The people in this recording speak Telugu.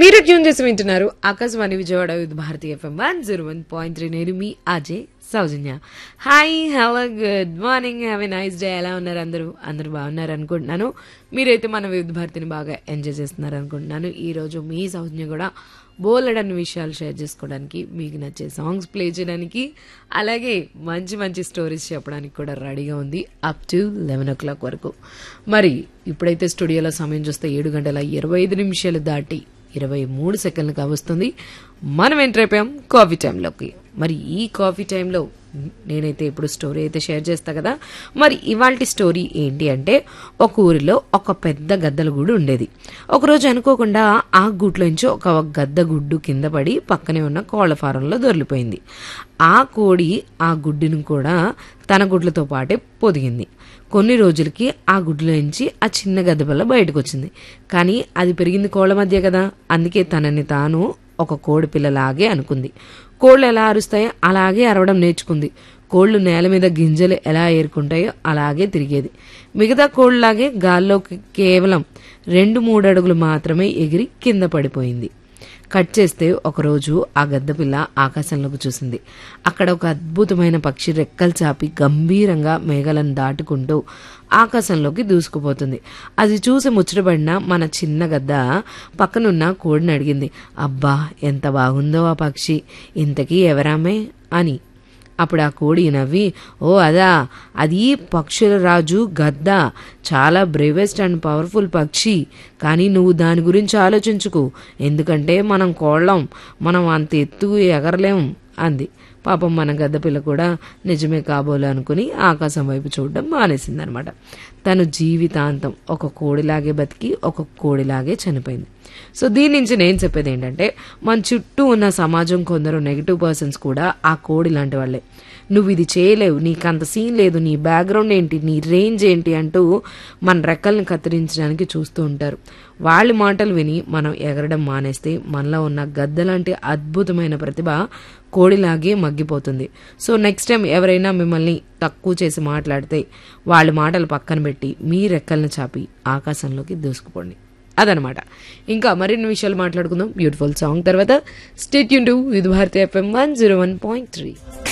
మీరు ట్యూన్ చేసి వింటున్నారు Akashvani Vijayawada with Bharatiya FM one zero one point three నేను మీ Ajay Soujanya hi hello good morning have a nice day ఎలా ఉన్నారు అందరూ అందరూ బాగున్నారు అనుకుంటున్నాను మీరైతే మన వివిధ భారతిని బాగా ఎంజాయ్ చేస్తున్నారు అనుకుంటున్నాను ఈ రోజు మీ సౌజన్య కూడా బోలెడన్ని విషయాలు షేర్ చేసుకోవడానికి మీకు నచ్చే సాంగ్స్ ప్లే చేయడానికి అలాగే మంచి మంచి స్టోరీస్ చెప్పడానికి కూడా రెడీగా ఉంది up to eleven o'clock వరకు మరి ఇప్పుడైతే స్టూడియోలో సమయం చూస్తే ఏడు గంటల ఇరవై ఐదు నిమిషాలు దాటి ఇరవై మూడు సెకండ్లు కావస్తుంది మనం ఎంటర్ అయిపోయాం కాఫీ టైంలోకి మరి ఈ కాఫీ టైంలో నేనైతే ఇప్పుడు స్టోరీ అయితే షేర్ చేస్తా కదా మరి ఇవాళ స్టోరీ ఏంటి అంటే ఒక ఊరిలో ఒక పెద్ద గద్దల గూడు ఉండేది ఒకరోజు అనుకోకుండా ఆ గూట్లోంచి ఒక గద్ద గుడ్డు కింద పడి పక్కనే ఉన్న కోళ్ల ఫారంలో దొరికిపోయింది ఆ కోడి ఆ గుడ్డును కూడా తన గుడ్లతో పాటే పొదిగింది కొన్ని రోజులకి ఆ గుడ్లోంచి ఆ చిన్న గద్ద పిల్ల బయటకు వచ్చింది కానీ అది పెరిగింది కోళ్ల మధ్య కదా అందుకే తనని తాను ఒక కోడి పిల్లలాగే అనుకుంది కోళ్ళు ఎలా అరుస్తాయో అలాగే అరవడం నేర్చుకుంది కోళ్లు నేల మీద గింజలు ఎలా ఏరుకుంటాయో అలాగే తిరిగేది మిగతా కోళ్ళలాగే గాల్లోకి కేవలం రెండు మూడు అడుగులు మాత్రమే ఎగిరి కింద పడిపోయింది కట్ చేస్తే ఒకరోజు ఆ గద్దపిల్ల ఆకాశంలోకి చూసింది అక్కడ ఒక అద్భుతమైన పక్షి రెక్కలు చాపి గంభీరంగా మేఘలను దాటుకుంటూ ఆకాశంలోకి దూసుకుపోతుంది అది చూసి ముచ్చటపడిన మన చిన్న గద్ద పక్కనున్న కోడిని అడిగింది అబ్బా ఎంత బాగుందో ఆ పక్షి ఇంతకీ ఎవరామే అని అప్పుడు ఆ కోడి నవ్వి ఓ అదా అది పక్షుల రాజు గద్ద చాలా బ్రేవెస్ట్ అండ్ పవర్ఫుల్ పక్షి కానీ నువ్వు దాని గురించి ఆలోచించుకు ఎందుకంటే మనం కోళ్ళం మనం అంత ఎత్తు ఎగరలేం అంది పాపం మన గద్ద పిల్ల కూడా నిజమే కాబోలు అనుకుని ఆకాశం వైపు చూడడం మానేసిందనమాట తను జీవితాంతం ఒక కోడిలాగే బతికి ఒక కోడిలాగే చనిపోయింది సో దీని నుంచి నేను చెప్పేది ఏంటంటే మన చుట్టూ ఉన్న సమాజం కొందరు నెగిటివ్ పర్సన్స్ కూడా ఆ కోడి లాంటి వాళ్ళే నువ్వు ఇది చేయలేవు నీకు అంత సీన్ లేదు నీ బ్యాక్గ్రౌండ్ ఏంటి నీ రేంజ్ ఏంటి అంటూ మన రెక్కల్ని కత్తిరించడానికి చూస్తూ ఉంటారు వాళ్ళ మాటలు విని మనం ఎగరడం మానేస్తే మనలో ఉన్న గద్ద లాంటి అద్భుతమైన ప్రతిభ కోడిలాగే మగ్గిపోతుంది సో నెక్స్ట్ టైం ఎవరైనా మిమ్మల్ని తక్కువ చేసి మాట్లాడితే వాళ్ళ మాటలు పక్కన పెట్టి మీ రెక్కల్ని చాపి ఆకాశంలోకి దూసుకుపోండి అదనమాట ఇంకా మరిన్ని విషయాలు మాట్లాడుకుందాం బ్యూటిఫుల్ సాంగ్ తర్వాత స్టేట్ యూన్ to Vividh Bharati FM one zero one point three